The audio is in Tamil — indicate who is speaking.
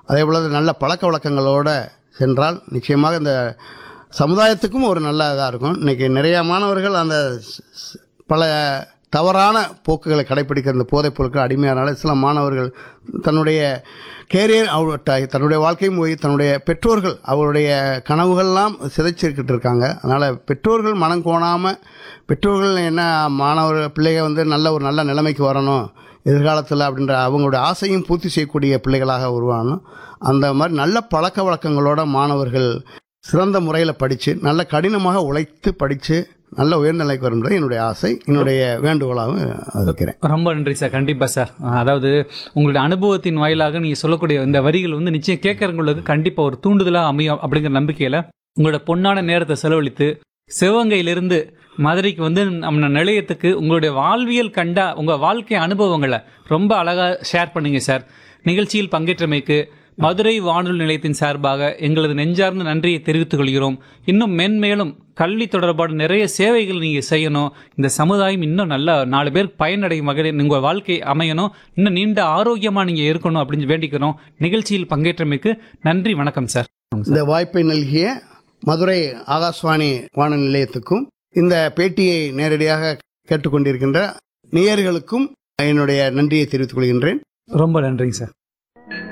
Speaker 1: அதே போல் நல்ல பழக்க வழக்கங்களோடு சென்றால் நிச்சயமாக இந்த சமுதாயத்துக்கும் ஒரு நல்ல இதாக இருக்கும் இன்றைக்கி நிறையா மாணவர்கள் அந்த ஸ்- ஸ்- பல தவறான போக்குகளை கடைப்பிடிக்கிற இந்த போதைப் பொருட்கள் அடிமையானால சில மாணவர்கள் தன்னுடைய கேரியர் அவ த- தன்னுடைய வாழ்க்கையும் போய் தன்னுடைய பெற்றோர்கள் அவருடைய கனவுகள்லாம் சிதைச்சிருக்கிட்டு இருக்காங்க அதனால் பெற்றோர்கள் மனம் கோணாமல் பெற்றோர்கள் என்ன மாணவர் பிள்ளைங்க வந்து நல்ல ஒரு நல்ல நிலைமைக்கு வரணும் எதிர்காலத்தில் அப்படின்ற அவங்களுடைய ஆசையும் பூர்த்தி செய்யக்கூடிய பிள்ளைகளாக உருவாகணும் அந்த மாதிரி நல்ல பழக்க வழக்கங்களோட மாணவர்கள் சிறந்த முறையில் படித்து நல்ல கடினமாக உழைத்து படித்து நல்ல உயர்ந்த நிலைக்கு வரும்ன்றது என்னுடைய ஆசை என்னுடைய வேண்டுகோளாகவும் இருக்கிறேன்
Speaker 2: ரொம்ப நன்றி சார் கண்டிப்பாக சார் அதாவது உங்களுடைய அனுபவத்தின் வாயிலாக நீங்கள் சொல்லக்கூடிய இந்த வரிகள் வந்து நிச்சயம் கேட்கறவங்களுக்கு கண்டிப்பாக ஒரு தூண்டுதலாக அமையும் அப்படிங்கிற நம்பிக்கையில் உங்களோட பொன்னான நேரத்தை செலவழித்து சிவகங்கையிலிருந்து மதுரைக்கு வந்து நம்ம நிலையத்துக்கு உங்களுடைய வாழ்வியல் கண்டா உங்கள் வாழ்க்கை அனுபவங்களை ரொம்ப அழகாக ஷேர் பண்ணீங்க சார் நிகழ்ச்சியில் பங்கேற்றமைக்கு மதுரை வானொலி நிலையத்தின் சார்பாக எங்களது நெஞ்சார்ந்த நன்றியை தெரிவித்துக் கொள்கிறோம் இன்னும் மென்மேலும் கல்வி தொடர்பான நிறைய சேவைகள் நீங்கள் செய்யணும் இந்த சமுதாயம் இன்னும் நல்ல நாலு பேர் பயனடையும் வகையில் உங்கள் வாழ்க்கை அமையணும் இன்னும் நீண்ட ஆரோக்கியமாக நீங்கள் இருக்கணும் அப்படின்னு வேண்டிக்கிறோம் நிகழ்ச்சியில் பங்கேற்றமைக்கு நன்றி வணக்கம் சார்
Speaker 1: இந்த வாய்ப்பை நல்கிய மதுரை ஆகாஷ்வாணி வானொலி நிலையத்துக்கும் இந்த பேட்டியை நேரடியாக கேட்டுக்கொண்டிருக்கின்ற நேயர்களுக்கும் என்னுடைய நன்றியை தெரிவித்துக் கொள்கின்றேன்
Speaker 2: ரொம்ப நன்றிங்க சார்